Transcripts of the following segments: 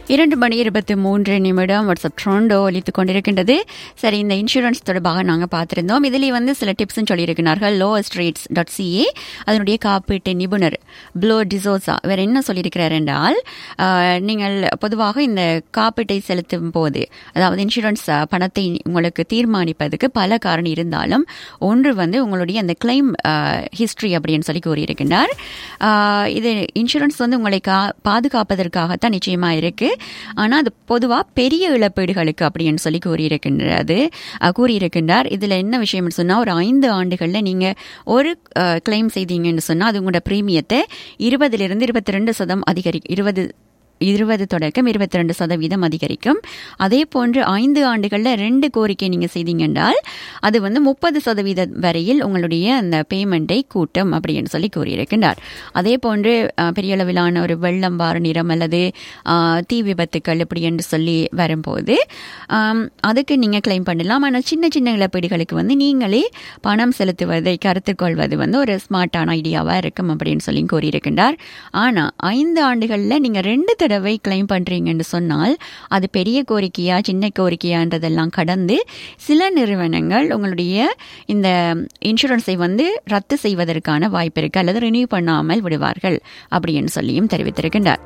இரண்டு மணி இருபத்தி மூன்று நிமிடம் வாட்ஸ்அப் ட்ரோண்டோ ஒலித்து கொண்டிருக்கின்றது சரி இந்த இன்சூரன்ஸ் தொடர்பாக நாங்கள் பார்த்திருந்தோம் இதில் வந்து சில டிப்ஸும் சொல்லியிருக்கிறார்கள் லோவஸ்ட் ரேட்ஸ் டாட் சிஏ அதனுடைய காப்பீட்டு நிபுணர் ப்ளோ டிசோசா இவர் என்ன சொல்லியிருக்கிறார் என்றால் ஆஹ், நீங்கள் பொதுவாக இந்த காப்பீட்டை செலுத்தும் போது அதாவது இன்சூரன்ஸ் ஆஹ், பணத்தை உங்களுக்கு தீர்மானிப்பதற்கு பல காரணம் இருந்தாலும் ஒன்று வந்து உங்களுடைய அந்த கிளைம் ஹிஸ்டரி அப்படின்னு சொல்லி கூறியிருக்கின்றார் ஆஹ், இது இன்சூரன்ஸ் வந்து உங்களை கா பாதுகாப்பதற்காகத்தான் நிச்சயமா இருக்கு ஆனால் அது பொதுவாக பெரிய இழப்பீடுகளுக்கு அப்படின்னு சொல்லி கூறியிருக்கின்றது அஹ், கூறியிருக்கின்றார் இதில் என்ன விஷயம்னு சொன்னால் ஒரு ஐந்து ஆண்டுகளில் நீங்கள் ஒரு கிளைம் செய்தீங்கன்னு சொன்னால் அது உங்களோட ப்ரீமியத்தை இருபதிலிருந்து இருபத்தி ரெண்டு சதம் அதிகரி இருபது இருபது தொடக்கம் இருபத்தி ரெண்டு சதவீதம் அதிகரிக்கும் அதே போன்று ஐந்து ஆண்டுகளில் ரெண்டு கோரிக்கை நீங்கள் செய்தீங்க என்றால் அது வந்து முப்பது சதவீதம் வரையில் உங்களுடைய அந்த பேமெண்ட்டை கூட்டும் அப்படின்னு சொல்லி கூறியிருக்கின்றார் அதே போன்று அஹ், பெரிய அளவிலான ஒரு வெள்ளம் வார நிறம் அல்லது அஹ், தீ விபத்துக்கள் இப்படி என்று சொல்லி வரும்போது ஆம், அதுக்கு நீங்கள் கிளைம் பண்ணலாம் ஆனால் சின்ன சின்ன இழப்பீடுகளுக்கு வந்து நீங்களே பணம் செலுத்துவதை கருத்தில் கொள்வது வந்து ஒரு ஸ்மார்ட்டான ஐடியாவாக இருக்கும் அப்படின்னு சொல்லி கூறியிருக்கின்றார் ஆனால் ஐந்து ஆண்டுகளில் நீங்கள் ரெண்டு தடவை கிளைம் பண்ணுறீங்கன்னு சொன்னால் அது பெரிய கோரிக்கையா சின்ன கோரிக்கையான்றதெல்லாம் கடந்து சில நிறுவனங்கள் உங்களுடைய இந்த இன்சூரன்ஸை வந்து ரத்து செய்வதற்கான வாய்ப்பு இருக்கு அல்லது ரினியூ பண்ணாமல் விடுவார்கள் அப்படின்னு சொல்லியும் தெரிவித்திருக்கின்றார்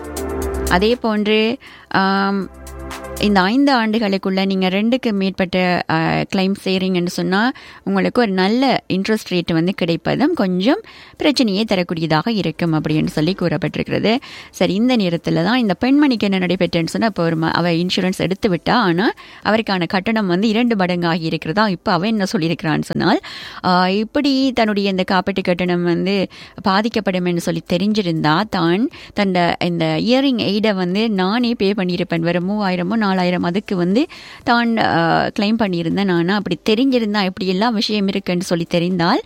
அதே போன்று ஆம், இந்த ஐந்து ஆண்டுகளுக்குள்ள நீங்கள் ரெண்டுக்கு மேற்பட்ட கிளைம் செய்கிறீங்கன்னு சொன்னால் உங்களுக்கு ஒரு நல்ல இன்ட்ரெஸ்ட் ரேட் வந்து கிடைப்பதும் கொஞ்சம் பிரச்சனையை தரக்கூடியதாக இருக்கும் அப்படின்னு சொல்லி கூறப்பட்டிருக்கிறது சரி இந்த நேரத்தில் தான் இந்த பெண்மணிக்கு என்ன நடைபெற்றேன்னு சொன்னால் இப்போ ஒரு ம- அவ இன்சூரன்ஸ் எடுத்து விட்டா ஆனால் அவருக்கான கட்டணம் வந்து இரண்டு மடங்கு ஆகி இருக்கிறதா இப்போ அவ என்ன சொல்லியிருக்கிறான்னு சொன்னால் ஆஹ், இப்படி தன்னுடைய இந்த காப்பீட்டு கட்டணம் வந்து பாதிக்கப்படும் என்று சொல்லி தெரிஞ்சிருந்தா தான் தன் இந்த இயரிங் எய்டை வந்து நானே பே பண்ணியிருப்பேன் வெறும் மூவாயிரமோ நாலாயிரம் அதுக்கு வந்து தான் கிளைம் பண்ணியிருந்தேன் நான் அப்படி தெரிஞ்சிருந்தா இப்படி எல்லா விஷயம் இருக்குன்னு சொல்லி தெரிந்தால்